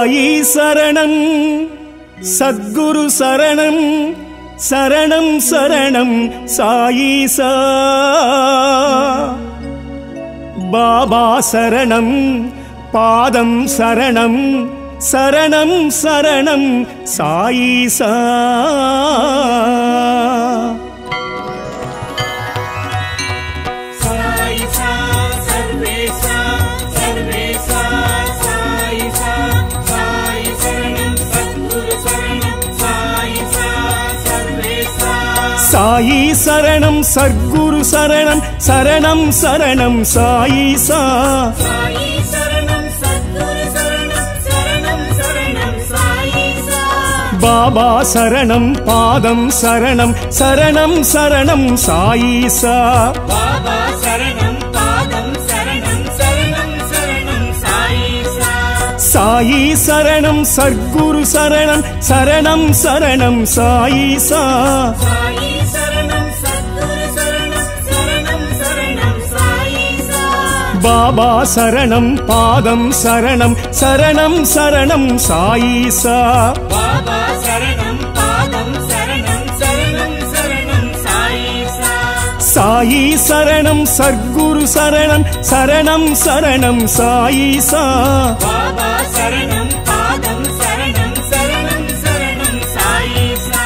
சாயி சரணம் சத்குரு சரணம் சரணம் சரணம் சாயீசா பாபா சரணம் பாதம் சரணம் சரணம் சரணம் சாயீசா சாயிசா சர்வேசா சர்வேசா சாயிசா சாயி சரணம் சத்குரு சரணம் சாயிசா சர்வேசா சாயி சரணம் சர்க்குரு சரணம் சரணம் சரணம் சாயீசா சாயி சரணம் சத்குரு சரணம் சரணம் சரணம் சாயிசா பாபா சரணம் பாதம் சரணம் சரணம் சரணம் சாயீசா பாபா சரணம் பாதம் சரணம் சரணம் சரணம் சாயிசா சாயி சரணம் சர்க்குரு சரணம் சரணம் சரணம் சாயீசா சாயி சரணம் சத்குரு சரணம் சரணம் சரணம் சாயிசா பாபா சரணம் பாதம் சரணம் சரணம் சரணம் சாயீசா பாபா சரணம் பாதம் சரணம் சரணம் சரணம் சாயிசா சாயி சரணம் சர்க்குரு சரணம் சரணம் சரணம் சாயீசா பாபா சரணம் பாதம் சரணம் சரணம் சரணம் சாயிசா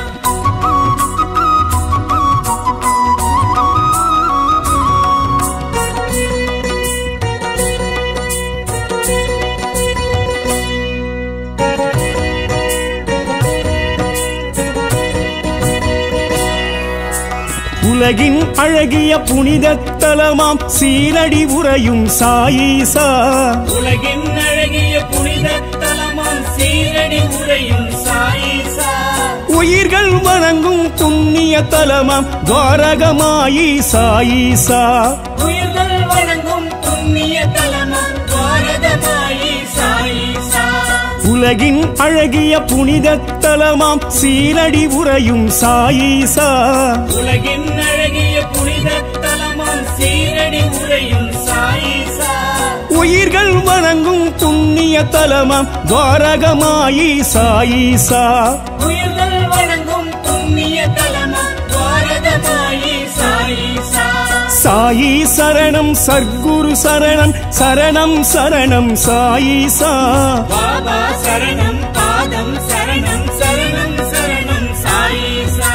உலகின் அழகிய புனித தலமாம் சீரடி உறையும் சாயீசா உலகின் அழகிய புனித தலமாம் சீரடி உரையும் சாயிசா உயிர்கள் வணங்கும் புண்ணிய தலமாம் துவாரகமாயி சாயீசா உயிர்கள் வணங்கும் புண்ணிய தலமாம் பாரதமாயி சாயிசா உலகின் அழகிய புனித தலமாம் சீரடி உறையும் சாயீசா உலகின் அழகிய புனித தலமாம் சீரடி உரையும் சாயிசா உயிர்கள் வணங்கும் புண்ணிய தலமாம் துவாரகமாயி சாயீசா உயிர்கள் வணங்கும் புண்ணிய தலமாம் பாரதமாயி சாயிசா சாயி சரணம் சர்க்குரு சரணம் சரணம் சரணம் சாயீசா பாபா சரணம் பாதம் சரணம் சரணம் சரணம் சாயிசா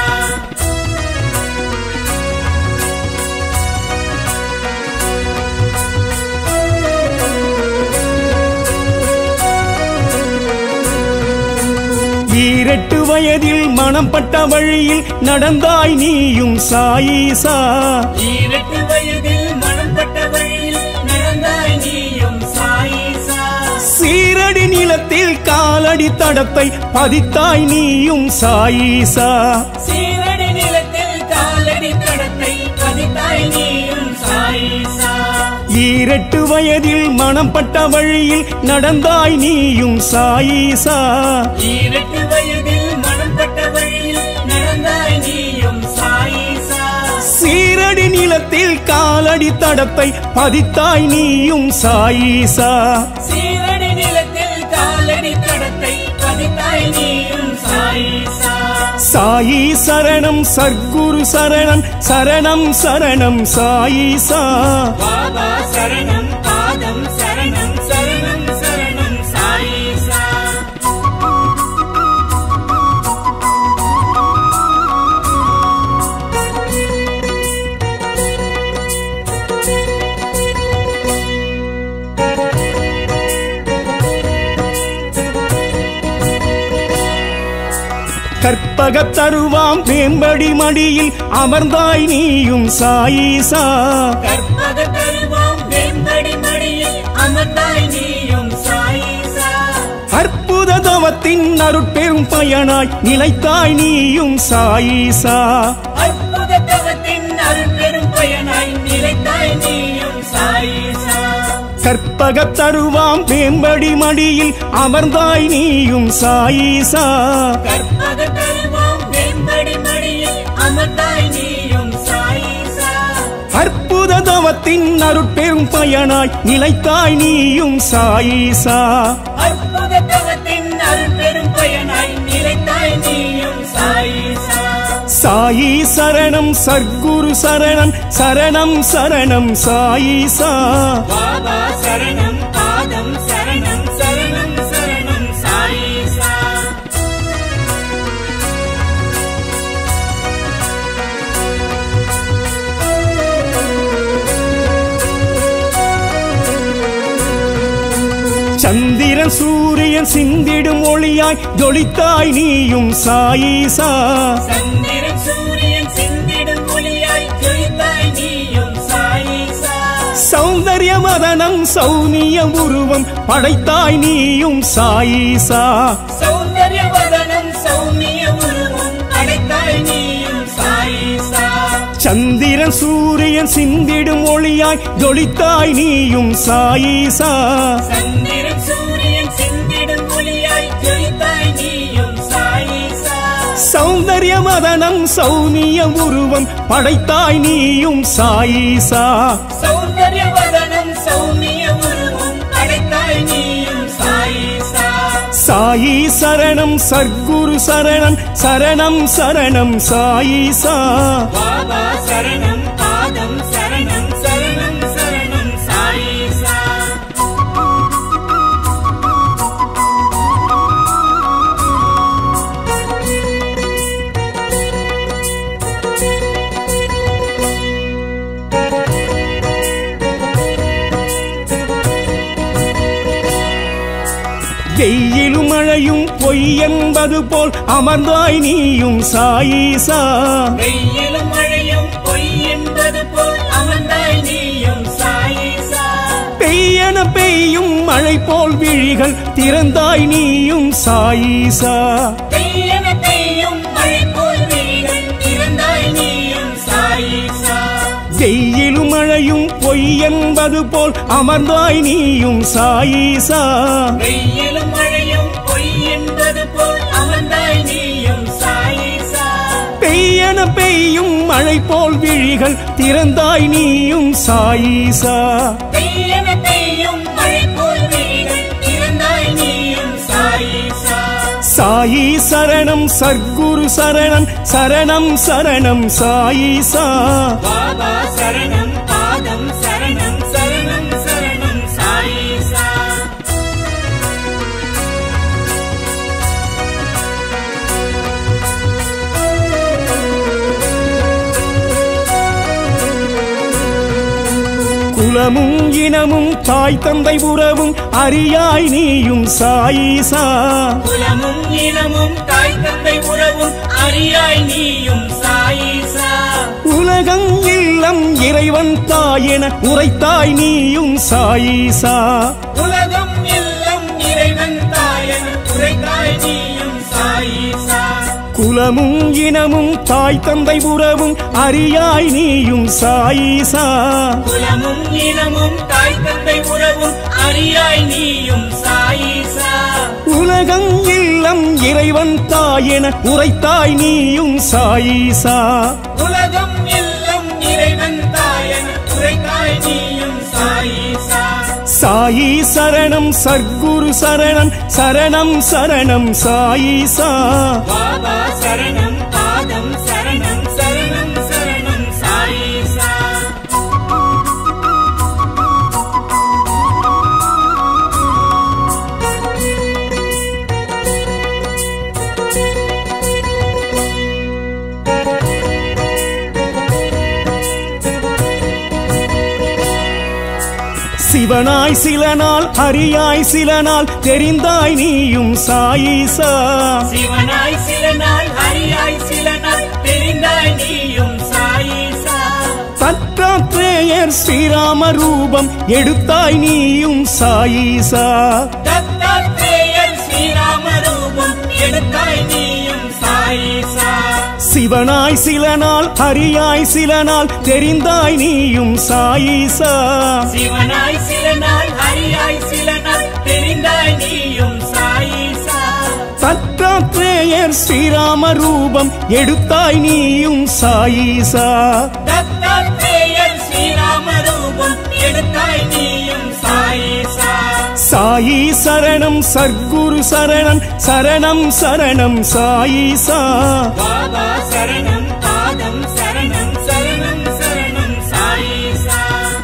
ஈரெட்டு வயதில் மனம் பட்ட வழியில் நடந்தாய் நீயும் சாயீசா ஈரட்டு வயதில் மனம் பட்ட வழியில் நடந்தாய் நீயும் சாயிசா சீரடி நிலத்தில் காலடி தடத்தை பதித்தாய் நீயும் சாயீசா சீரடி நிலத்தில் காலடி கடத்தை பதித்தாய் நீயும் சாயிசா ஈரெட்டு வயதில் மனம் பட்ட வழியில் நடந்தாய் நீயும் சாயீசா ஈரட்டு வயதில் மனம் பட்ட வழியில் நடந்தாய் நீயும் சாயிசா சீரடி நிலத்தில் காலடி தடத்தை பதித்தாய் நீயும் சாயீசா சீரடி நிலத்தில் காலடி கடத்தை பதித்தாய் நீயும் சாயிசா சாயி சரணம் சர்க்குரு சரணம் சரணம் சரணம் சாயீசா பாபா சரணம் பாதம் சரணம் சரணம் சரணம் சாயிசா கற்பகத் தருவாம் வேம்படி மடியில் அமர்ந்தாய் நீயும் சாயீசா கற்பக தருவாம் வெண்படி மடியில் அமர்ந்தாய் நீயும் சாயிசா அற்புத தவத்தின் அருட்பெரும் பயனாய் நிலைத்தாய் நீயும் சாயீசா அற்புத தவத்தின் அருள் பெரும் பயனாய் நிலைத்தாய் நீயும் சாயிசா கற்பகத் தருவாம் வேம்படி மடியில் அமர்ந்தாய் நீயும் சாயீசா கற்பக தருவாம் வெண்படி மடியில் அமர்ந்தாய் நீயும் சாயிசா அற்புத தவத்தின் தவத்தின் அருட்பெரும் பயனாய் நிலைத்தாய் நீயும் சாயீசா அற்புத தவத்தின் அருள்பெரும் பயனாய் நிலைத்தாய் நீயும் சாயிசா சாயி சரணம் சர்க்குரு சரணம் சரணம் சரணம் சாயீசா பாபா சரணம் பாதம் சரணம் சரணம் சரணம் சாயிசா சந்திரன் சூரியன் சிந்திடும் ஒளியாய் ஜொலித்தாய் நீயும் சாயீசா சந்திரன் சூரியன் சிந்திடும் ஒளியாய் ஜொலித்தாய் நீயும் சாயிசா சௌந்தர்ய மதனம் சௌனிய உருவம் படைத்தாய் நீயும் சாயீசா சௌந்தர்ய வதனம் சௌமிய உருவம் அடைத்தாய் நீயும் சாயிசா சந்திரன் சூரியன் சிந்திடும் ஒளியாய் ஜொலித்தாய் நீயும் சாயீசா சந்திரன் சூரியன் சிந்திடும் ஒளியாய் ஜொலித்தாய் நீயும் சாயிசா சௌந்தர்ய மதனம் சௌனிய உருவம் படைத்தாய் நீயும் சாயீசா சௌந்தர்ய வதனம் சௌமிய உருவம் அடைத்தாய் நீயும் சாயிசா சாயி சரணம் சர்க்குரு சரணம் சரணம் சரணம் சாயீசா பாபா சரணம் பாதம் சரணம் சரணம் சரணம் சாயிசா வெயிலும் மழையும் பொய் என்பது போல் அமர்ந்தாய் நீயும் சாயீசா வெயிலும் மழையும் பொய் என்பது போல் அமர்ந்தாய் நீயும் சாயிசா பெய்யன பெய்யும் மழை போல் விழிகள் திறந்தாய் நீயும் சாயீசா பெய்யன பெய்யும் மழை போல் வீரன் திறந்தாய் நீயும் சாயிசா வெயிலும் மழையும் பொய் என்பது போல் அமர்ந்தாய் நீயும் சாயீசா வெயிலும் மழையும் பொய் என்பது போல் அமர்ந்தாய் நீயும் சாயிசா பெய்யன பெய்யும் மழை போல் விழிகள் திறந்தாய் நீயும் சாயீசா பெய்யன பெய்யும் மழை போல் வீரன் திறந்தாய் நீயும் சாயிசா சாயி சரணம் சர்க்குரு சரணம் சரணம் சரணம் சாயீசா பாபா சரணம் பாதம் சரணம் சரணம் சரணம் சாயிசா குலமும் இனமும் தாய் தந்தை உறவும் அறியாய் நீயும் சாயீசா குலமும் இனமும் தாய் தந்தை உறவும் அறியாய் நீயும் சாயிசா உலகம் இல்லம் இறைவன் தாயென உரைத்தாய் நீயும் சாயீசா உலகம் எல்லாம் இறைவன் தாயன் உரைத்தாய் நீயும் சாயிசா குலமும் இனமும் தாய் தந்தை உறவும் அறியாய் நீயும் சாயீசா குலமும் இனமும் தாய் தந்தை உறவும் அறியாய் நீயும் சாயிசா உலகம் இல்லம் இறைவன் தாயென உரைத்தாய் நீயும் சாயீசா உலகம் எல்லாம் இறைவன் தாயன் உரைத்தாய் நீயும் சாயிசா சாயி சரணம் சர்க்குரு சரணம் சரணம் சரணம் சாயீசா பாபா சரணம் பாதம் சரணம் சரணம் சரணம் சாயிசா சிவனாய் சில நாள் ஹரியாய் சில நாள் தெரிந்தாய் நீயும் சாயீசா சிவனாய் சில நாள் ஹரியாய் சில நாள் தெரிந்தாய் நீயும் சாயிசா தத்தாத்ரேயர் ஸ்ரீராம ரூபம் எடுத்தாய் நீயும் சாயீசா தத்தாத்ரேயர் ஸ்ரீராம ரூபம் எடுத்தாய் நீயும் சாயிசா சிவனாய் சில நாள் ஹரியாய் சில நாள் தெரிந்தாய் நீயும் சாயீசா சிவனாய் சில நாள் ஹரியாய் சில நாள் தெரிந்தாய் நீயும் சாயிசா தத்தாத்ரேயர் ஸ்ரீராம ரூபம் எடுத்தாய் நீயும் சாயீசா தத்தாத்ரேயர் ஸ்ரீராம ரூபம் ரூபம் எடுத்தாய் நீயும் சாயிசா சாயி சரணம் சர்க்குரு சரணம் சரணம் சரணம் சாயிசா பாபா சரணம் பாதம் சரணம் சரணம் சரணம் சாயிசா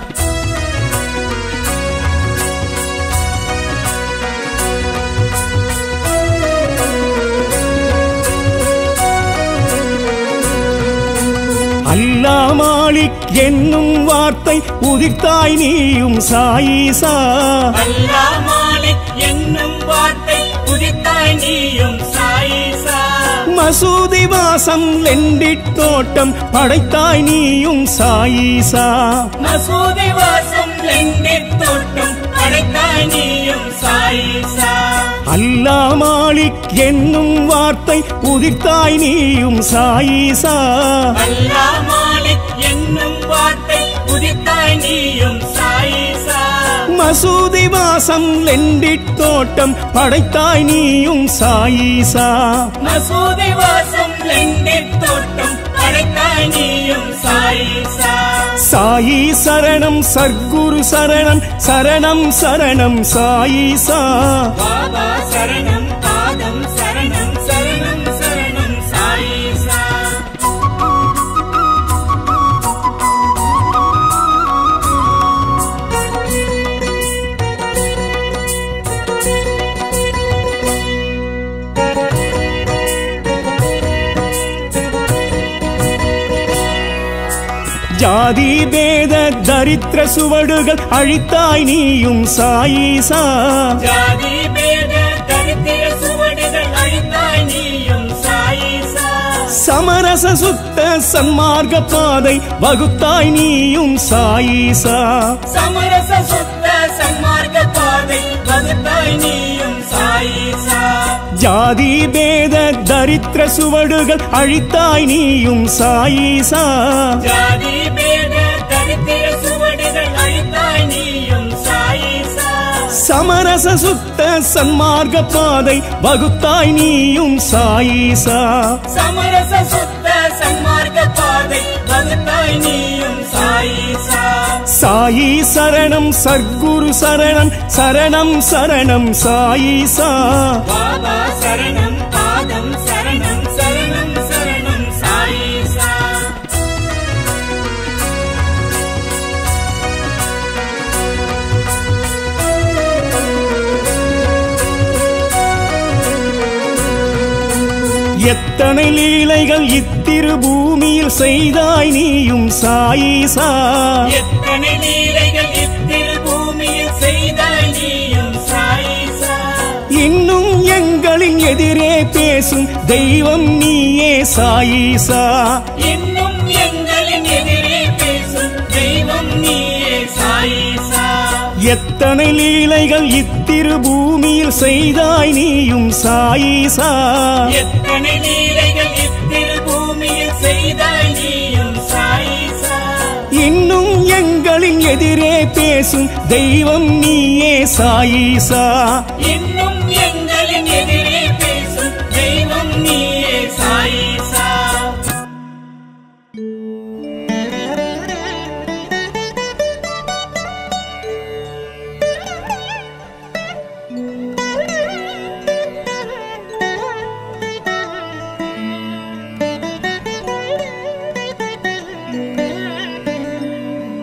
அல்லா மாலிக் என்னும் வார்த்தை உதிர்த்தாய் நீயும் சாயிசா அல்லா மாலிக் என்னும் வார்த்தை உதித்தாய் நீயும் சாயிசா மசூதி வாசம் லெண்டிட் தோட்டம் படைத்தாய் நீயும் சாயிசா மசூதி வாசம் லெண்டித் தோட்டம் அடைத்தாய் நீயும் சாயிசா அல்லா மாலிக் என்னும் வார்த்தை உதிர்த்தாய் நீயும் சாயிசா அல்லா மாலிக் என்னும் வார்த்தை உதித்தாய் நீயும் சாயிசா மசூதி வாசம் லெண்டிட் தோட்டம் படைத்தாய் நீயும் சாயிசா மசூதி வாசம் லெண்டித் தோட்டம் அடைத்தாய் நீயும் சாயிசா சாயி சரணம் சர்க்குரு சரணம் சரணம் சரணம் சாயிசா பாபா சரணம் பாதம் சரணம் சரணம் சரணம் சாயிசா ஜாதி பேத தரித்திர சுவடுகள் அழித்தாய் நீயும் சாயிசா ஜாதி பேத தரித்திர சுவடுகள் அழித்தாய் நீயும் சாயிசா சமரச சுத்த சன்மார்க்க பாதை வகுத்தாய் நீயும் சாயிசா சமரச சுத்த சன்மார்க்க பாதை வகுத்தாய் நீயும் சாயிசா ஜாதி பேத தரித்திர சுவடுகள் அழித்தாய் நீயும் சாயிசா ஜாதி பேத தரித்திர சுவடுகள் அழித்தாய் நீயும் சாயிசா சமரச சுத்த சன்மார்க்க பாதை வகுத்தாய் நீயும் சாயிசா சமரச சுத்த சன்மார்க்க பாதை வகுத்தாய் நீயும் சாயிசா சாயி சரணம் சர்க்குரு சரணம் சரணம் சரணம் சாயிசா பாபா சரணம் பாதம் சரணம் சரணம் சரணம் சாயிசா எத்தனை லீலைகள் இத்திரு பூமியில் செய்தாய் நீயும் சாயிசா எத்தனை லீலைகள் இத்திரு பூமியில் செய்தாய் நீயும் சாயிசா இன்னும் எங்களின் எதிரே பேசும் தெய்வம் நீயே சாயிசா இன்னும் எங்களின் எதிரே பேசும் தெய்வம் நீயே சாயிசா எத்தனை லீலைகள் இத்திரு பூமியில் செய்தாய் நீயும் சாயிசா எத்தனை லீலைகள் இத்திரு பூமியில் செய்தாய் நீயும் சாயிசா இன்னும் எங்களின் எதிரே பேசும் தெய்வம் நீயே சாயிசா இன்னும் எங்களின் எதிரே பேசும் தெய்வம் நீயே சாயிசா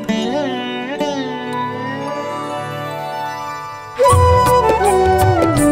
Thank you.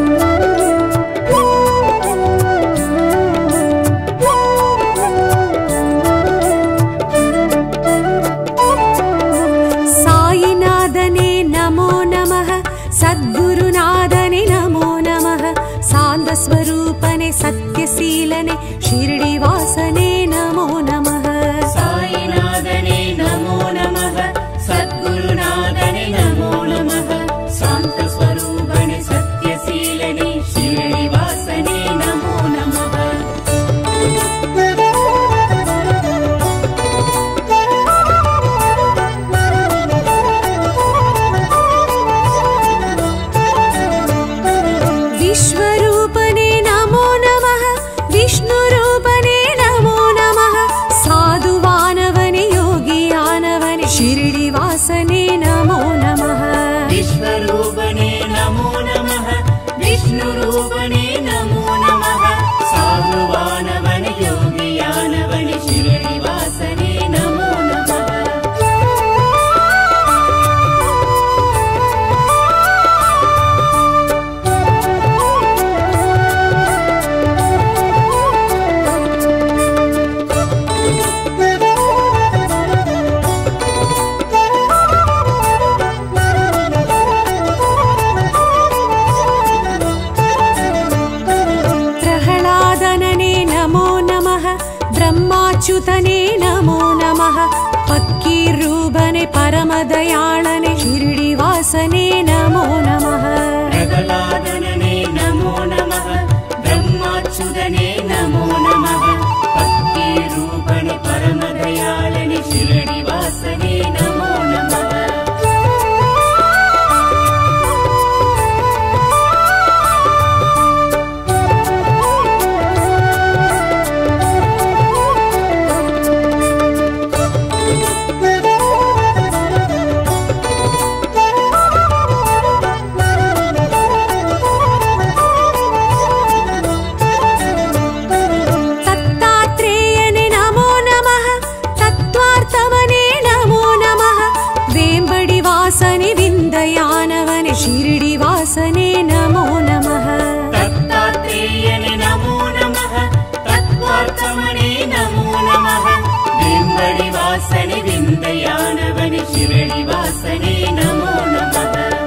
नमो नमः पक्कीरूपने परमदयाळने शिरडिवासने नमो नमः பிரகலாதனனே நமோ நமः பிரம்மாச்சுதனே நமோ நமः பக்தி ரூபணி பரமதயாளனி ஷிரடிவாசனே நமோ நமः दत्तात्रेयने नमो नमः तत्त्वार्थमने नमो नमः वेम्बडिवासने विन्दयानवने शिरडिवासने नमो नमः தத்தாத்ரேயனே நமோ நமः தத்வார்த்தமனே நமோ நமः வெம்படி வாசனி விந்தையானவனி ஷிரடி வாசனே நமோ நமः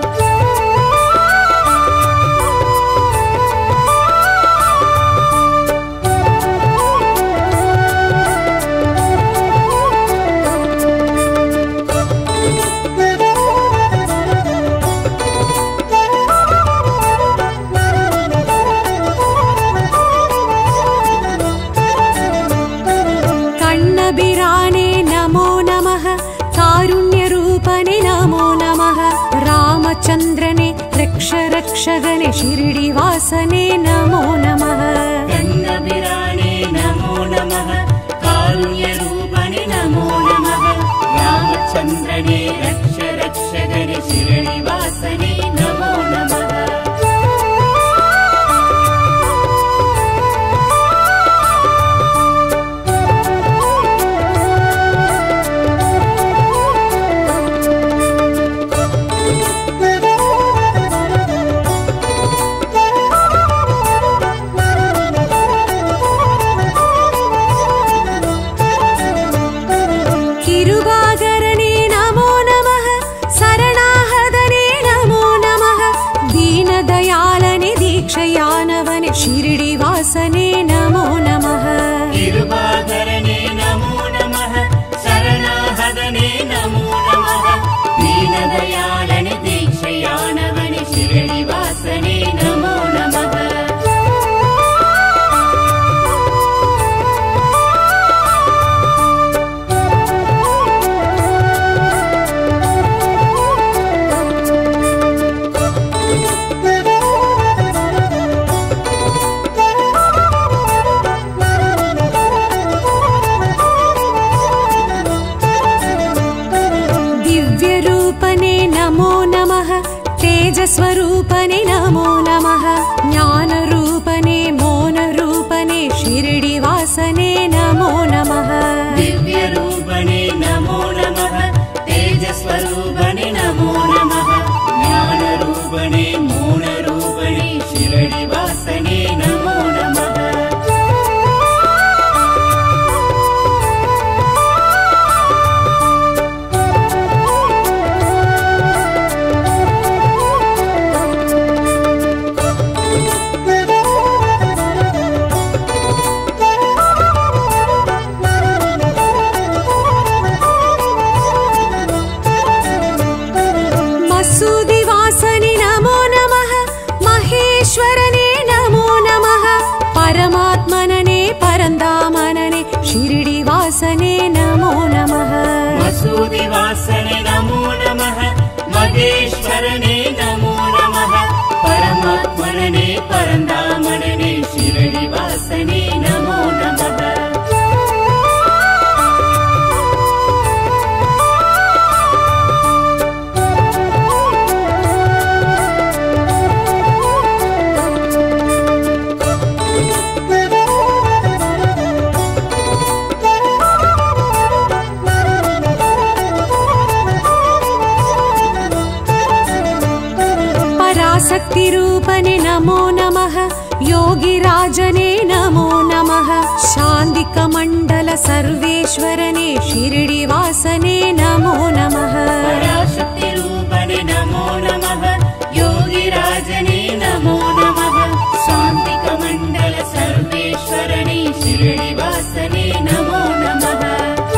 कण्णबिराने नमो नमः कारुण्यरूपने नमो नमः रामचन्द्रने रक्ष रक्षगने शिरडिवासने नमो नमः கண்ணபிரானே நமோ நமः காருண்யரூபணி நமோ நமः ராமச்சந்திரனே ரக்ஷ ரக்ஷகரி ஷிரடி வாசனே நமோ நமः किरुबागरने नमो नमः शरणाहदने नमो नमः दीनदयालने दीक्षयानवने शिरडिवासने नमो नमः கிருபாகரனே நமோ நமः சரணாகதனே நமோ நமः தீனதயாளனி தீட்சையானவனி ஷிரடி வாசனே நமோ நமः दिव्यरूपने नमो नमः तेजस्वरूपने नमो नमः ज्ञानरूपने मौनरूपने शिरडिवासने नमो नमः दिव्यरूपणे नमो नमः तेजस्वरूपणे नमो नमः ज्ञानरूपणे मौनरूपणे शिरडिवासने नमो नमः मसूदिवासने नमो नमः महेश्वरने नमो नमः परमात्मनने परन्दामनने शिरडिवासने नमो नमः मसूदि वासने नमो नमः महेश्वरने नमो नमः परमात्मने परन्दामणने शिरडि वासने नमो नमः पराशक्तिरूपने नमो नमः योगिराजने नमो नमः शान्तिकमण्डल सर्वेश्वरने शिरडिवासने नमो नमः पराशक्तिरूपणे नमो नमः योगिराजने नमो नमः शान्तिकमण्डल सर्वेश्वरणे शिरडिवासने नमो नमः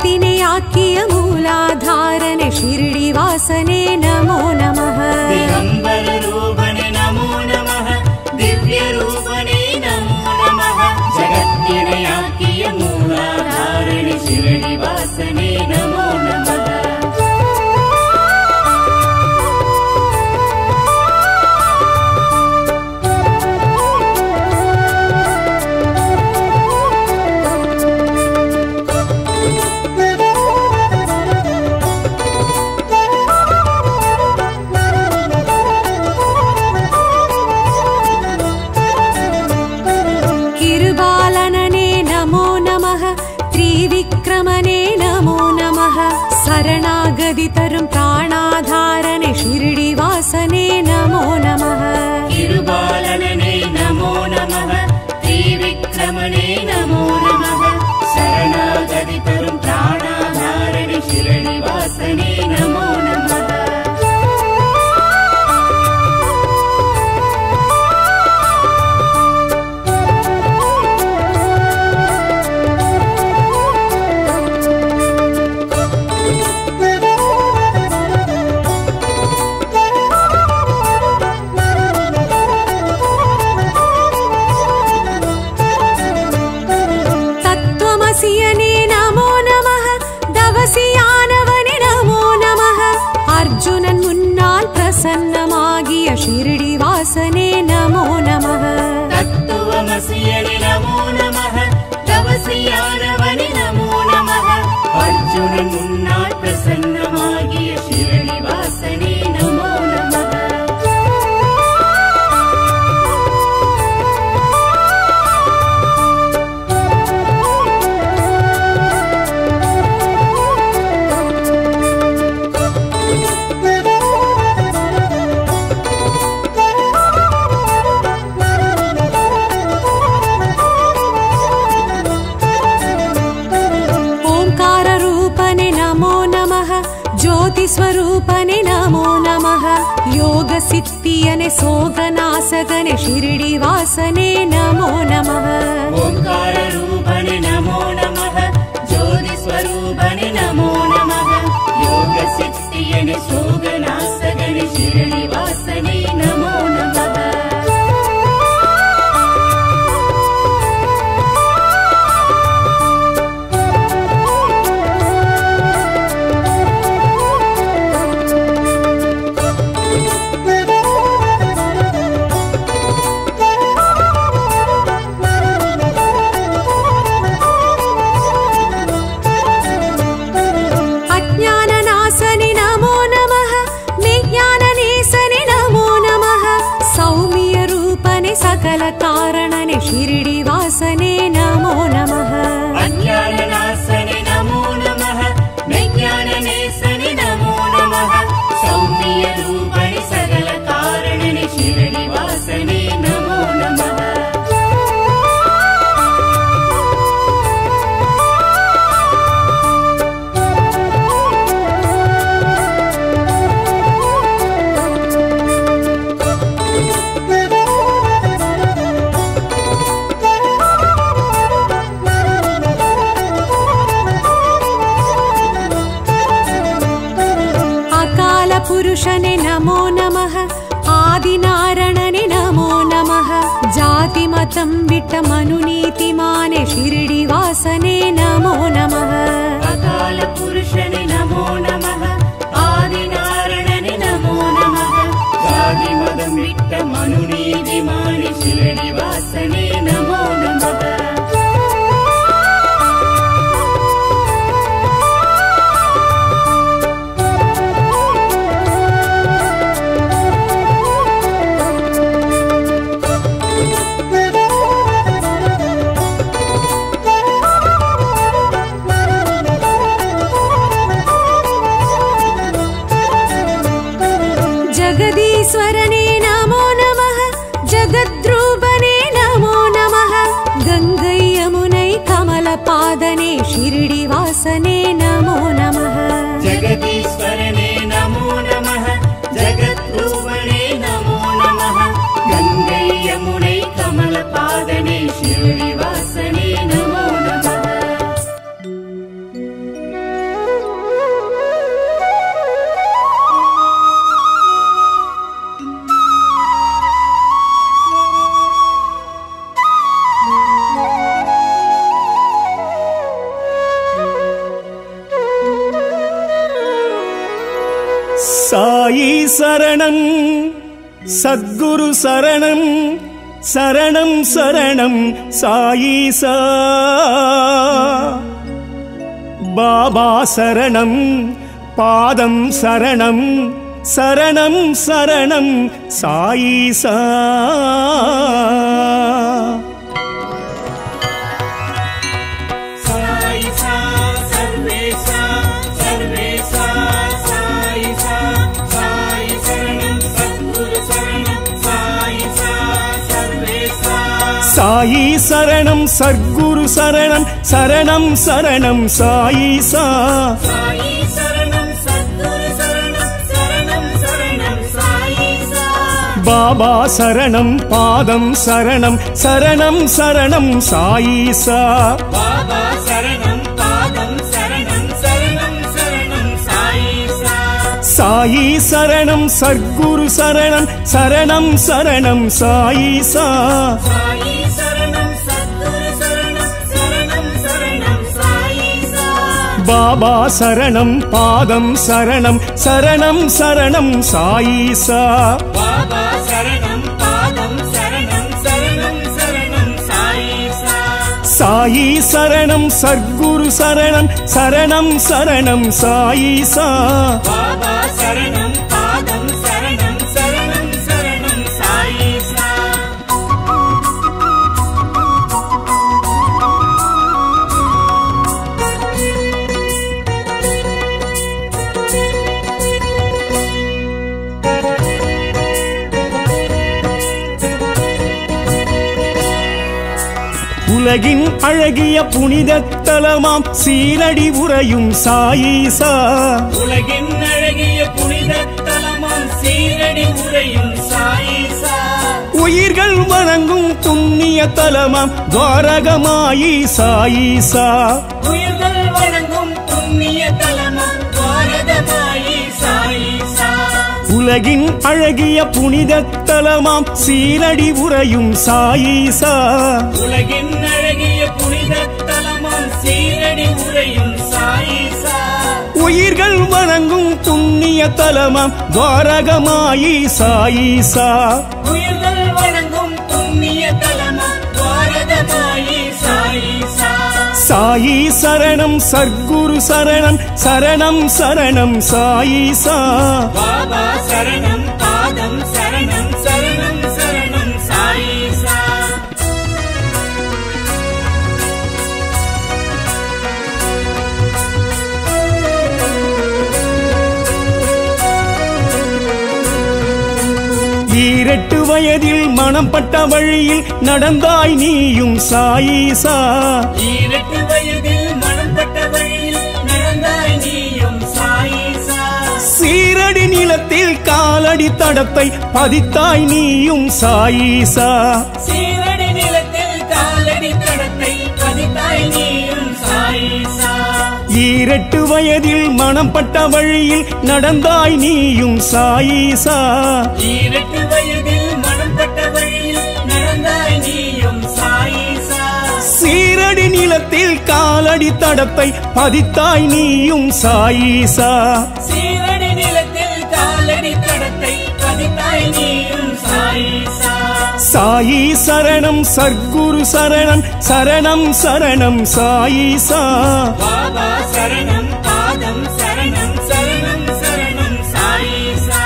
जगत्तिने आकिय मूलाधारने शिरडिवासने नमो नमः दिगम्बर रूपणे नमो नमः दिव्य रूपणे नमो नमः जगत्तिरयाकिय मूलाधारण शिरडिवासने नमो नमः किरुबालनने नमो नमः त्रिविक्रमणे नमो नमः शरणागदितरुं प्राणाधारने शिरडिवासने नमो नमः तिरुबालनने नमो नमः त्रिविक्रमणे नमो नमः शरणागतितरुं प्राणाधारण शिरडिवासने नमो नमः तत्त्वमसियने नमो नमः दवसियानवने नमो नमः अर्जुनन् मुन्नाल् प्रसन्नमागिय शिरडिवासने नमो नमः तत्त्वमसियनि नमो नमः तवसियानवनि नमो नमः अर्जुन मुन्नाள் प्रसन्नमागिय शिरडिवासने नमो नमः ओङ्काररूपने नमो नमः ज्योतिस्वरूपने नमो नमः योगसिद्धियने सोगनासगने शिरडिवासने नमो नमः ओङ्काररूपणि नमो नमः ज्योतिस्वरूपणि नमो नमः योगसिद्धियनि सोगनासगनि शिरडिवासने नमो नमः अज्ञाननाशनि नमो नमः विज्ञाननेशनि नमो नमः सौम्यरूपने सकलकारणने शिरडिवासने नमो नमः अज्ञाननाशनि नमो नमः विज्ञाननेशनि नमो नमः सौम्यरूपणि सकलकारणनि शिरडिवासने नमो नमः अकालपुरुषने नमो नमः आदिनारणने नमो नमः जातिमतं विट्टमनुनीतिमाने शिरडिवासने नमो नमः अकालपुरुषनि नमो नमः आदिनारणनि नमो नमः जातिमदं विट्टमनुनीतिमानि शिरडिवासने नमो नमः जगदीश्वरने नमो नमः जगद्रूपने नमो नमः गङ्गै यमुनै कमलपादने शिरडिवासने नमो नमः जगदीश्वरने नमो नमः जगद्रूपणे नमो नमः गङ्गै यमुनै कमलपादने शिरडिवासने नमो नमः சாயி சரணம் சத்குரு சரணம் சரணம் சரணம் சாயீசா பாபா சரணம் பாதம் சரணம் சரணம் சரணம் சாயீசா சாயிசா சர்வேசா சர்வேசா சாயிசா சாயி சரணம் சத்குரு சரணம் சாயிசா சர்வேசா சாயி சரணம் சத்குரு சரணம் சரணம் சரணம் சாயீசா சாயி சரணம் சத்குரு சரணம் சரணம் சரணம் சாயிசா பாபா சரணம் பாதம் சரணம் சரணம் சரணம் சாயீசா பாபா சரணம் பாதம் சரணம் சரணம் சரணம் சாயிசா சாயி சரணம் சத்குரு சரணம் சரணம் சரணம் சாயீசா சாயி சரணம் சத்குரு சரணம் சரணம் சரணம் சாயிசா பாபா சரணம் பாதம் சரணம் சரணம் சரணம் சாயீசா பாபா சரணம் பாதம் சரணம் சரணம் சரணம் சாயிசா சாயி சரணம் சத்குரு சரணம் சரணம் சரணம் சாயீசா பாபா சரணம் பாதம் சரணம் சரணம் சரணம் சாயிசா உலகின் அழகிய புனித தலமாம் சீரடி உறையும் சாயீசா உலகின் அழகிய புனித தலமாம் சீரடி உரையும் சாயிசா உயிர்கள் வணங்கும் புண்ணிய தலமாம் துவாரகமாயி சாயீசா உயிர்கள் வணங்கும் புண்ணிய தலமாம் பாரதமாயி சாயிசா உலகின் அழகிய புனித தலமாம் சீரடி உறையும் சாயீசா உலகின் அழகிய புனித தலமாம் சீரடி உரையும் சாயிசா உயிர்கள் வணங்கும் புண்ணிய தலமாம் துவாரகமாயி சாயீசா உயிர்கள் வணங்கும் புண்ணிய தலமாம் பாரதமாயி சாயிசா சாயி சரணம் சர்க்குரு சரணம் சரணம் சரணம் சாயீசா பாபா சரணம் பாதம் சரணம் சரணம் சரணம் சாயிசா ஈரெட்டு வயதில் மனம் பட்ட வழியில் நடந்தாய் நீயும் சாயீசா ஈரட்டு வயதில் மனம் பட்ட வழியில் நடந்தாய் நீயும் சாயிசா சீரடி நிலத்தில் காலடி தடத்தை பதித்தாய் நீயும் சாயீசா சீரடி நிலத்தில் காலடி தடத்தை பதித்தாய் நீயும் சாயிசா ஈரெட்டு வயதில் மனம் பட்ட வழியில் நடந்தாய் நீயும் சாயீசா ஈரட்டு வயதில் மனம் பட்ட வழியில் நடந்தாய் நீயும் சாயிசா சீரடி நிலத்தில் காலடி தடத்தை பதித்தாய் நீயும் சாயீசா சீரடி நிலத்தில் காலடி தடத்தை பதித்தாய் நீயும் சாயிசா சாயி சரணம் சர்க்குரு சரணம் சரணம் சரணம் சாயீசா பாபா சரணம் பாதம் சரணம் சரணம் சரணம் சாயிசா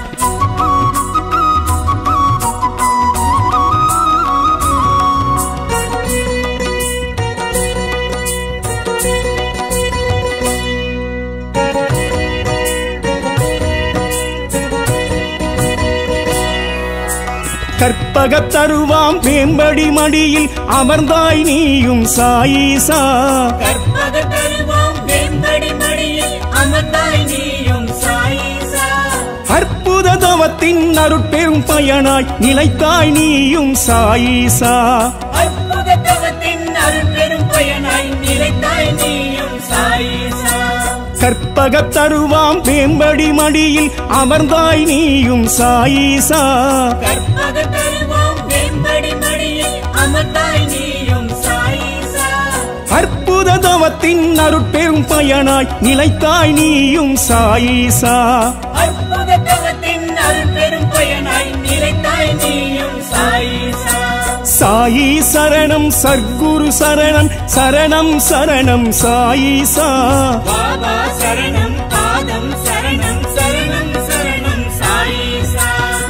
கற்பகத் தருவாம் வேம்படி மடியில் அமர்ந்தாய் நீயும் சாயீசா கற்பக தருவாம் வெம்படி மடியில் அமர்ந்தாய் நீயும் சாயிசா அற்புத தவத்தின் அருட்பெரும் பயனாய் நிலைத்தாய் நீயும் சாயீசா அற்புத தவத்தின் அருட்பெரும் பயனாய் நிலைத்தாய் நீயும் சாயிசா கற்பகத் தருவாம் வேம்படி மடியில் அமர்ந்தாய் நீயும் சாயீசா கற்பக தருவாம் வெம்படி மடியில் அமர்ந்தாய் நீயும் சாயிசா அற்புத அற்புத தவத்தின் அருட்பெரும் பயனாய் நிலைத்தாய் நீயும் சாயீசா அற்புத தவத்தின் அருள்பெரும் பயனாய் நிலைத்தாய் நீயும் சாயிசா சாயி சரணம் சர்க்குரு சரணம் சரணம் சரணம் சாயீசா பாபா சரணம் பாதம் சரணம் சரணம் சரணம் சாயிசா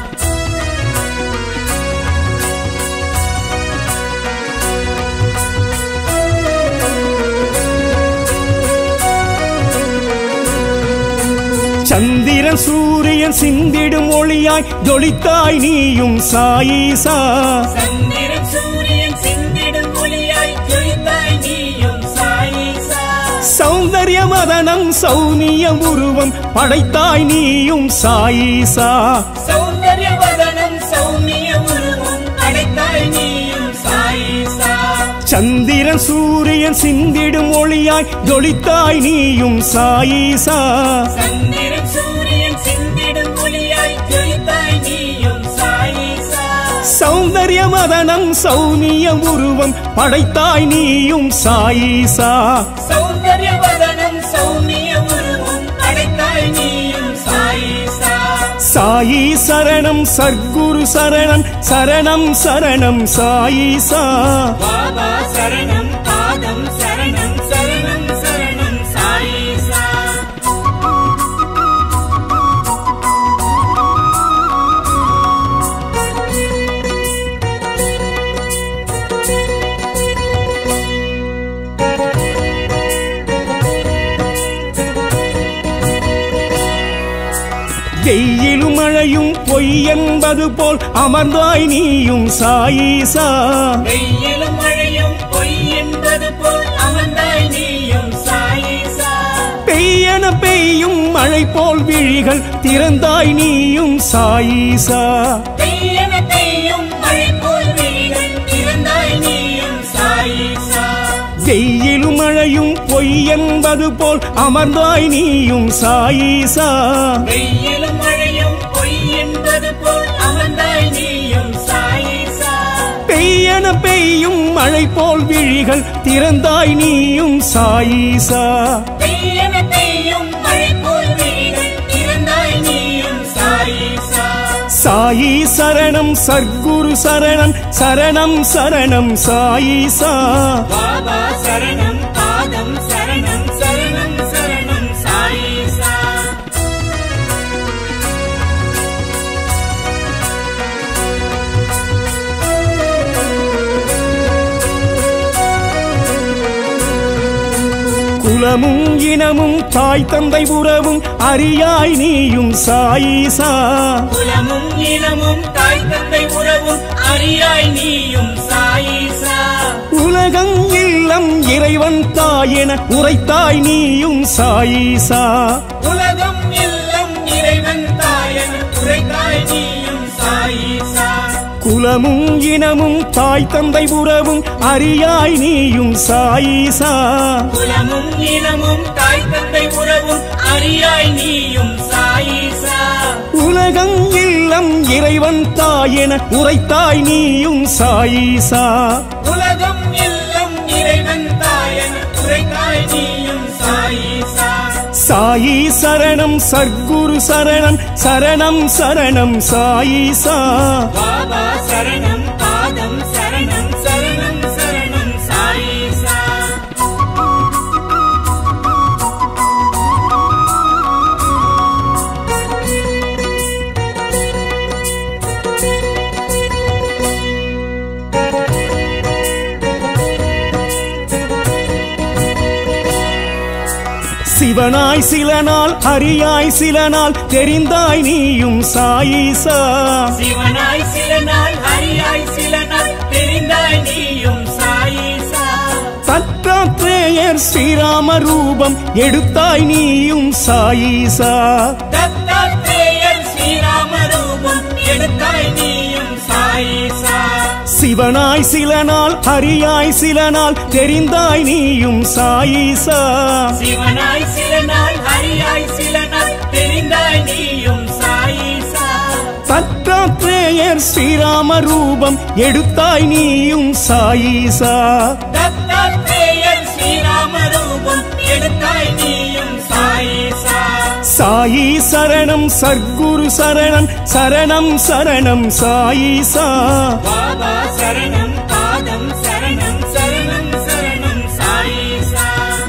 சந்திரன் சூரியன் சிந்திடும் ஒளியாய் ஜொலித்தாய் நீயும் சாயீசா சந்திரன் சூரியன் சிந்திடும் ஒளியாய் ஜொலித்தாய் நீயும் சாயிசா சௌந்தர்ய மதனம் சௌனிய உருவம் படைத்தாய் நீயும் சாயீசா சௌந்தர்ய வதனம் சௌமிய உருவம் அடைத்தாய் நீயும் சாயிசா சந்திரன் சூரியன் சிந்திடும் ஒளியாய் ஜொலித்தாய் நீயும் சாயீசா சந்திரன் சூரியன் சிந்திடும் ஒளியாய் ஜொலித்தாய் நீயும் சாயிசா சௌந்தர்ய மதனம் சௌனிய உருவம் படைத்தாய் நீயும் சாயீசா சௌந்தர்ய வதனம் சௌமிய உருவம் அடைத்தாய் நீயும் சாயிசா சாயி சரணம் சர்க்குரு சரணம் சரணம் சரணம் சாயீசா பாபா சரணம் பாதம் சரணம் சரணம் சரணம் சாயிசா வெயிலும் மழையும் பொய் என்பது போல் அமர்ந்தாய் நீயும் சாயீசா வெயிலும் மழையும் பொய் என்பது போல் அமர்ந்தாய் நீயும் சாயிசா பெய்யன பெய்யும் மழை போல் விழிகள் திறந்தாய் நீயும் சாயீசா பெய்யன பெய்யும் மழை போல் விழிகள் திறந்தாய் நீயும் சாயிசா வெயிலும் மழையும் பொய் என்பது போல் அமர்ந்தாய் நீயும் சாயீசா வெயிலும் மழையும் பொய் என்பது போல் அமர்ந்தாய் நீயும் சாயிசா பெய்யன பெய்யும் மழை போல் விழிகள் திறந்தாய் நீயும் சாயீசா பெய்யன பெய்யும் மழை போல் விழிகள் திறந்தாய் நீயும் சாயிசா சாயி சரணம் சர்க்குரு சரணம் சரணம் சரணம் சாயீசா பாபா சரணம் பாதம் சரணம் சரணம் சரணம் சாயிசா குலமும் இனமும் தாய் தந்தை உறவும் அறியாய் நீயும் சாயீசா குலமும் இனமும் தாய் தந்தை உறவும் அறியாய் நீயும் சாயிசா உலகம் இல்லம் இறைவன் தாயென உரைத்தாய் நீயும் சாயீசா உலகம் எல்லாம் இறைவன் தாயன் உரைத்தாய் நீயும் சாயிசா குலமும் இனமும் தாய் தந்தை உறவும் அறியாய் நீயும் சாயீசா குலமும் இனமும் தாய் தந்தை உறவும் அறியாய் நீயும் சாயிசா உலகம் இல்லம் இறைவன் தாயென உரைத்தாய் நீயும் சாயீசா உலகம் எல்லாம் இறைவன் தாயன் உரைத்தாய் நீயும் சாயிசா சாயி சரணம் சர்க்குரு சரணம் சரணம் சரணம் சாயீசா பாபா சரணம் பாதம் சரணம் சரணம் சரணம் சாயிசா சிவனாய் சில நாள் ஹரியாய் சில நாள் தெரிந்தாய் நீயும் சாயீசா சிவனாய் சில நாள் ஹரியாய் சில நாள் தெரிந்தாய் நீயும் சாயிசா தத்தாத்ரேயர் ஸ்ரீராம ரூபம் எடுத்தாய் நீயும் சாயீசா தத்தாத்ரேயர் ஸ்ரீராம ரூபம் எடுத்தாய் நீயும் சாயிசா சிவனாய் சில நாள் ஹரியாய் சில நாள் தெரிந்தாய் நீயும் சாயீசா சிவனாய் சில நாள் ஹரியாய் சில நாள் தெரிந்தாய் நீயும் சாயிசா தத்தாத்ரேயர் ஸ்ரீராம ரூபம் எடுத்தாய் நீயும் சாயீசா தத்தாத்ரேயர் ஸ்ரீராம எடுத்தாய் நீயும் சாயிசா சாயி சரணம் சர்க்குரு சரணம் சரணம் சரணம் சாயிசா பாபா சரணம் பாதம் சரணம் சரணம் சரணம் சாயிசா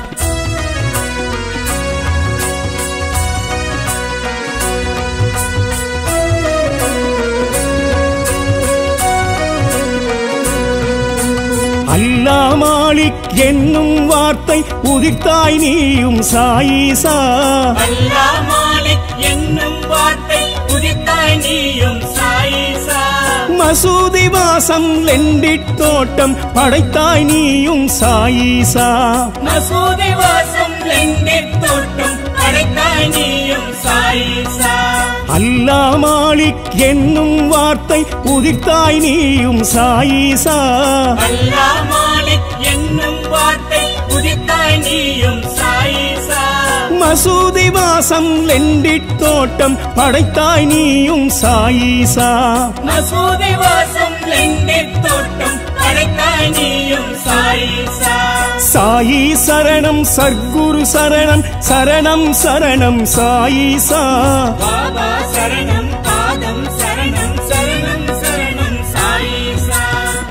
அல்லா மாலிக் என்னும் வார்த்தை உதிர்த்தாய் நீயும் சாயிசா அல்லா மாலிக் என்னும் வார்த்தை உதித்தாய் நீயும் சாயிசா மசூதி வாசம் லெண்டிட் தோட்டம் படைத்தாய் நீயும் சாயிசா மசூதி வாசம் லெண்டித் தோட்டம் அடைத்தாய் நீயும் சாயிசா அல்லா மாலிக் என்னும் வார்த்தை உதிர்த்தாய் நீயும் சாயிசா அல்லா மாலிக் என்னும் வார்த்தை உதித்தாய் நீயும் சாயிசா மசூதி வாசம் லெண்டிட் தோட்டம் படைத்தாய் நீயும் சாயிசா மசூதி வாசம் லெண்டித் தோட்டம் அடைத்தாய் நீயும் சாயிசா சாயி சரணம் சர்க்குரு சரணம் சரணம் சரணம் சாயிசா பாபா சரணம் பாதம் சரணம் சரணம் சரணம் சாயிசா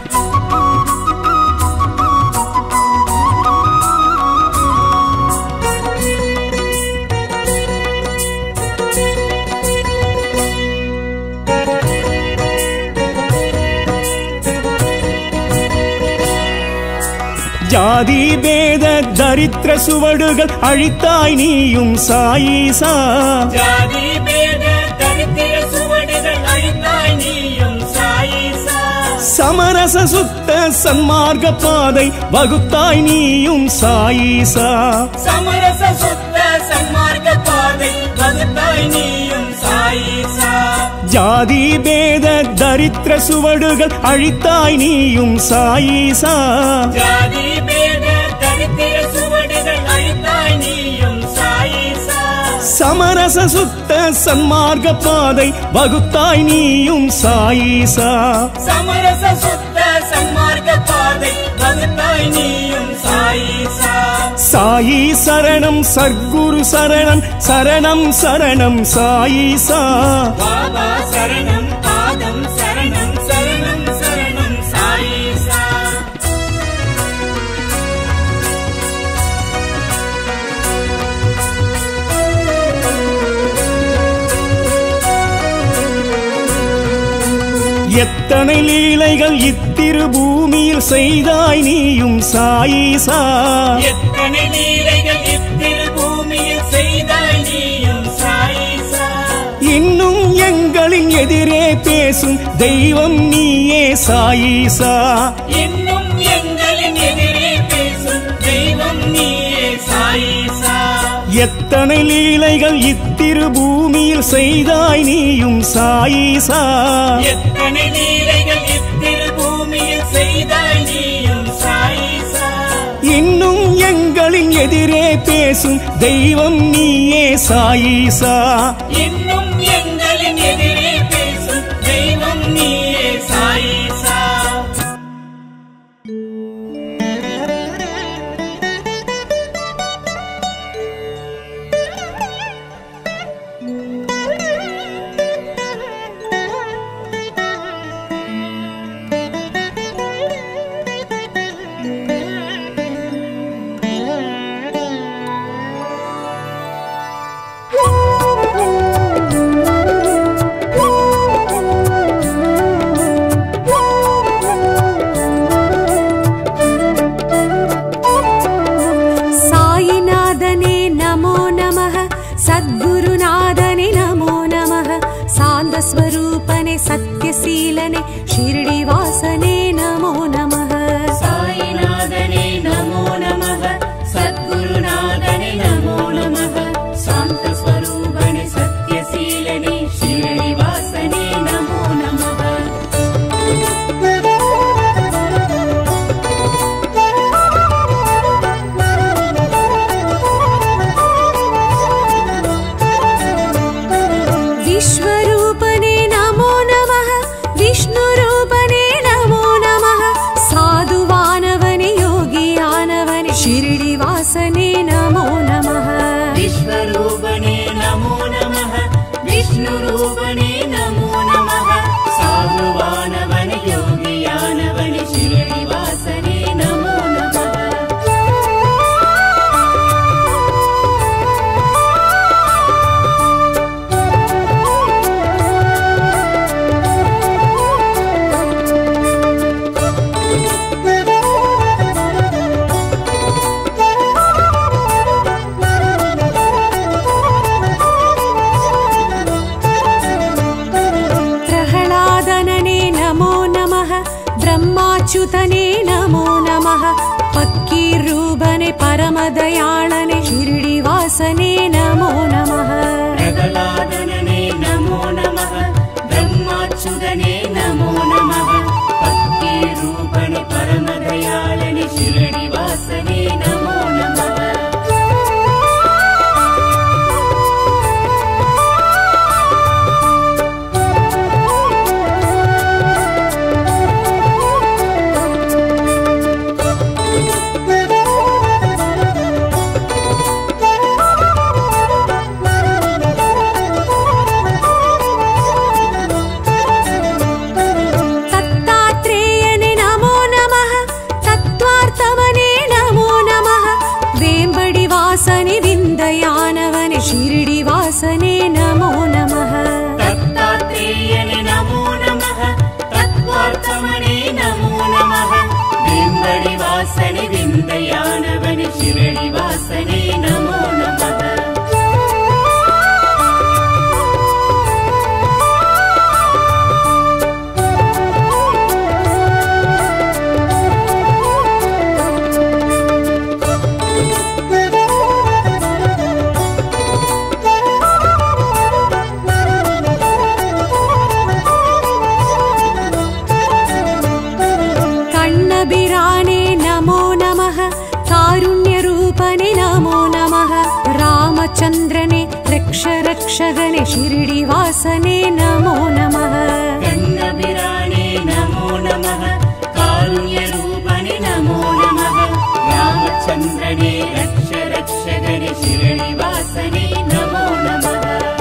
ஜாதி பேத தரித்திர சுவடுகள் அழித்தாய் நீயும் சாயிசா ஜாதி பேத தரித்திர சுவடுகள் அழித்தாய் நீயும் சாயிசா சமரச சுத்த சன்மார்க்க பாதை வகுத்தாய் நீயும் சாயிசா சமரச சுத்த சன்மார்க்க பாதை வகுத்தாய் நீயும் சாயிசா ஜாதி பேத தரித்திர சுவடுகள் அழித்தாய் நீயும் சாயிசா ஜாதி பேத தரித்திர சுவடுகள் அழித்தாய் நீயும் சாயிசா சமரச சுத்த சன்மார்க்க பாதை வகுத்தாய் நீயும் சாயிசா சமரச சுத்த சன்மார்க்க பாதை வகுத்தாய் நீயும் சாயிசா சாயி சரணம் சர்க்குரு சரணம் சரணம் சரணம் சாயிசா பாபா சரணம் பாதம் சரணம் சரணம் சரணம் சாயிசா எத்தனை லீலைகள் இத்திரு பூமியில் செய்தாய் நீயும் சாயிசா எத்தனை லீலைகள் இத்திரு பூமியில் செய்தாய் நீயும் சாயிசா இன்னும் எங்களின் எதிரே பேசும் தெய்வம் நீயே சாயிசா இன்னும் எங்களின் எதிரே பேசும் தெய்வம் நீயே சாயிசா எத்தனை லீலைகள் இத்திரு பூமியில் செய்தாய் நீயும் சாயிசா எத்தனை லீலைகள் இத்திரு பூமியில் செய்தாய் நீயும் சாயிசா இன்னும் எங்களின் எதிரே பேசும் தெய்வம் நீயே சாயிசா இன்னும் எங்களின் எதிரே பேசும் தெய்வம் நீயே சாயிசா सायिनाथने नमो नमः सद्गुरुनाथने नमो नमः सान्दस्वरूपने सत्यशीलने शिरडिवासने नमो नमः सायिनाथने नमो नमः सद्गुरुनाथने नमो नमः शान्तस्वरूपणे सत्यशीलने शिरडिवासने नमो नमः ॐ स्वरूपणे नमो नमः विष्णुरूपणे नमो नमः साधुवानवन योगियानवन शिरडिवासने नमो नमः प्रह्लादनने नमो नमः ब्रह्माच्युतने नमो नमः पक्कीरूपने परमदयाळने शिरडिवासने नमो नमः प्रगलादनने नमो नमः ब्रह्माच्युतने नमो नमः भक्तिरूपणे परमदयाळने शिरडिवासने नमो नमः தத்தாத்ரேயனே நமோ நமः தத்வார்த்தவனே நமோ நமः வேம்படி வாசனே விந்தயானவனே ஷிரடி வாசனே நமோ நமः दत्तात्रेयने नमो नमः तत्त्वार्थमणे नमो नमः बिम्बडिवासने विन्दयानवने शिरडिवासने नमो नमः கண்ணபிரானே நமோ நமः காருண்யரூபனே நமோ நமः ராமச்சந்திரனே ரக்ஷ ரக்ஷகனே ஷிரடி வாசனே நமோ நமः कन्नबिराणे नमो नमः कारुण्यरूपणे नमो नमः रामचन्द्रने रक्ष रक्षगणे शिरडिवासने नमो नमः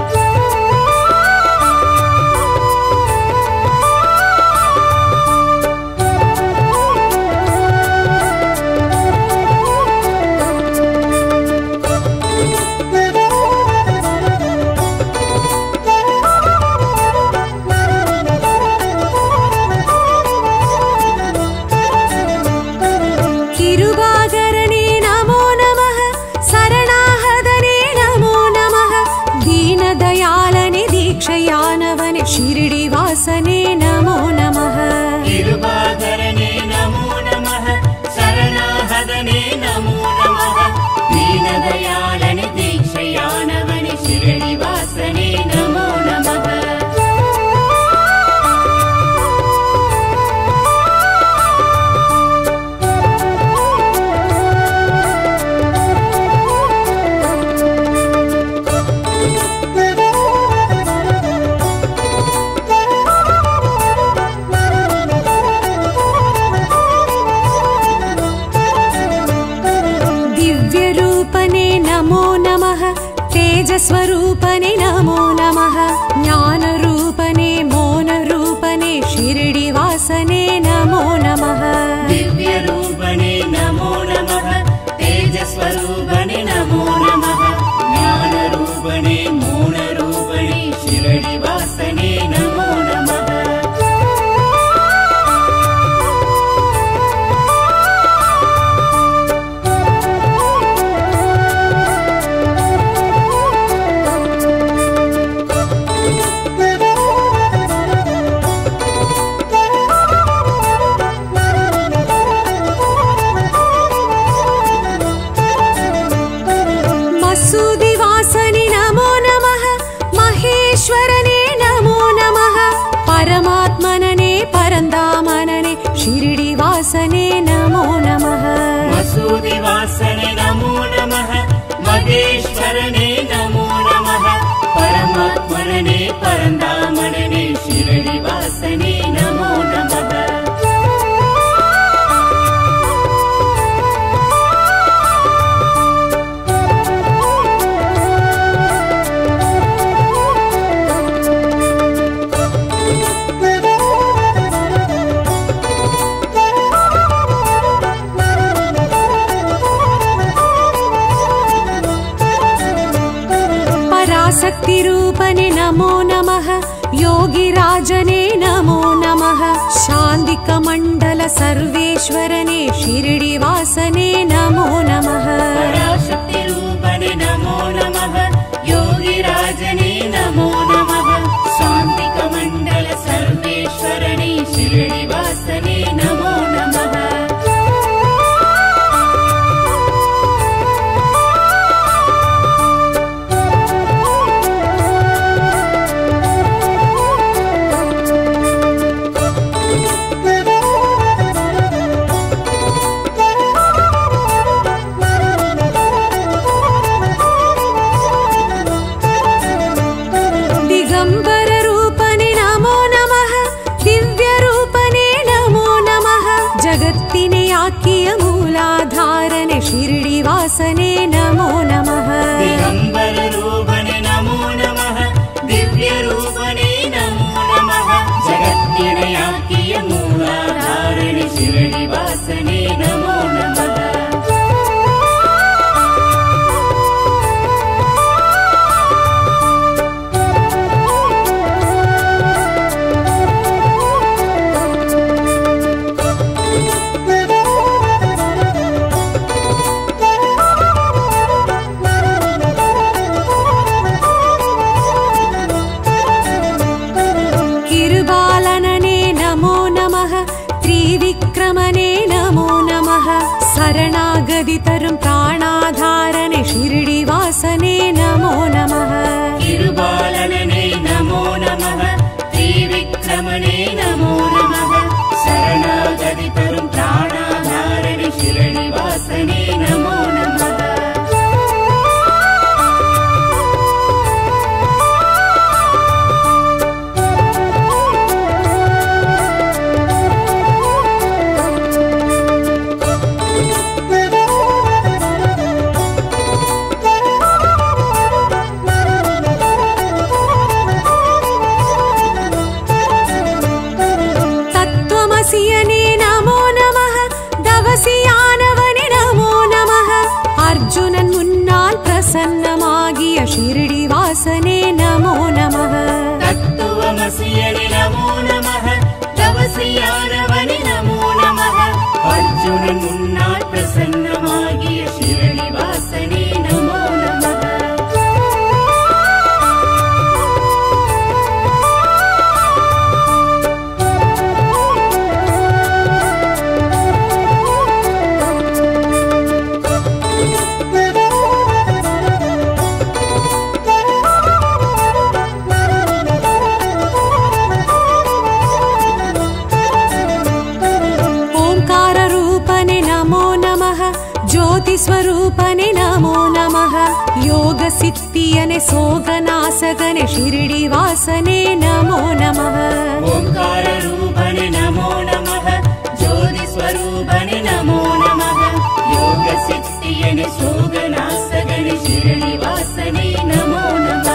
கிருபாகரனே நமோ நமः சரணாகதனே நமோ நமः दीनदयालने दीक्षयानवने शिरडी वासने नमो नमः तिरुवाधरणे नमो नमः शरणाहदने नमो नमः दीनदयालने दीक्षयानवने शिरडिवासने नमो नमः दिव्यरूपने नमो नमः तेजस्वरूपने नमो नमः ज्ञानरूपने मौनरूपने शिरडी वासने नमो नमः दिव्यरूपणे नमो नमः तेजस्वरूपणे नमो नमः ज्ञानरूपणे मौनरूपणे शिरडिवासने नमो नमः मसूदि वासने नमो नमः महेश्वरने नमो नमः परमात्मनने परन्दामनने शिरडी वासने नमो नमः मसूदिवासने नमो नमः महेश्वरने नमो नमः परमात्मने परन्दामनने शिरडिवासने नमो नमः पराशक्तिरूपने नमो नमः योगिराजने नमो नमः शान्तिकमण्डल सर्वेश्वरने शिरडिवासने नमो नमः पराशक्तिरूपणे नमो नमः योगिराजने नमो नमः शान्तिकमण्डल सर्वेश्वरणे शिरडिवासने नमो नमः दिगम्बररूपने नमो नमः दिव्यरूपने नमो नमः जगत्तिने आकिय मूलाधारने शिरडिवासने नमो नमः दिगम्बररूपणे नमो नमः दिव्यरूपणे नमो नमः जगत्तिनयाकिय मूलाधारणे शिरडिवासने नमो नमः किरुबालनने नमो नमः त्रिविक्रमणे नमो नमः शरणागदितरुं प्राणाधारने शिरडिवासने नमो नमः तिरुबालनने नमो नमः त्रिविक्रमणे नमो नमः शरणागतितरुं प्राणाधारणि शिरनिवासने नमो नमः तत्त्वमसियने नमो नमः दवसियानवने नमो नमः अर्जुनन् मुन्नाल् प्रसन्नमागिय शिरडिवासने नमो नमः तत्त्वमसियनि नमो नमः तवसियानवनि नमो नमः अर्जुनन् मुन्नाள் प्रसन्नमागिय शिरनिवासने नमो नमः ओङ्काररूपने नमो नमः ज्योतिस्वरूपने नमो नमः योगसिद्धियने सोगनासगने शिरडिवासने नमो नमः ओङ्काररूपणे नमो नमः ज्योतिस्वरूपणे नमो नमः योगसिद्धियनि सोगनासगनि शिरनिवासने नमो नमः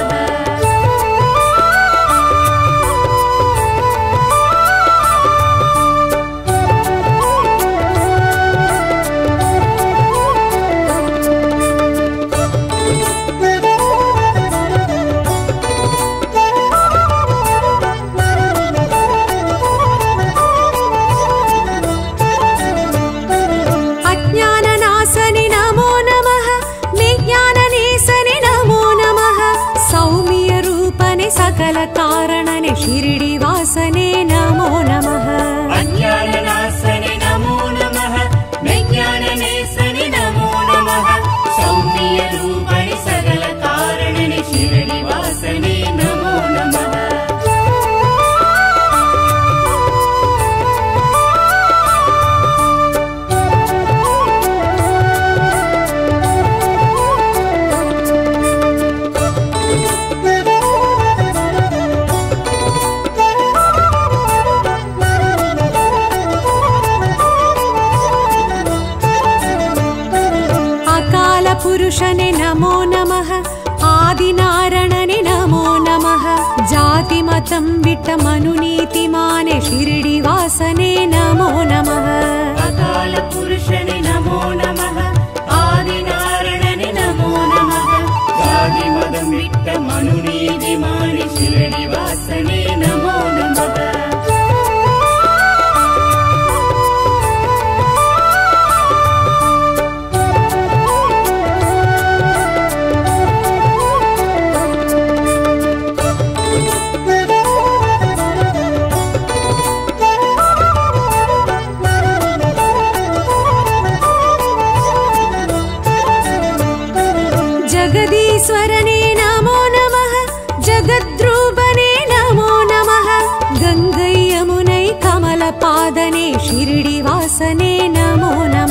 अज्ञाननाशने नमो नमः विज्ञाननेशने नमो नमः सौम्यरूपने सकलकारणने शिरडिवासने नमो नमः अज्ञाननाशने नमो नमः विज्ञाननेशने नमो नमः सौम्यरूपणि सकलकारणनि शिरनिवासने नमो नमः अकालपुरुषने नमो नमः आदिनारणने नमो नमः जातिमतं विट्टमनुनीतिमाने शिरडिवासने नमो नमः अकालपुरुषनि नमो नमः आदिनारणनि नमो नमः जातिमदं विट्ट मनु ஈஸ்வரனே நமோ நமः ஜகத்ரூபனே நமோ நமः கங்கை யமுனை கமலபாதனே ஷிரிடி வாசனே நமோ நமः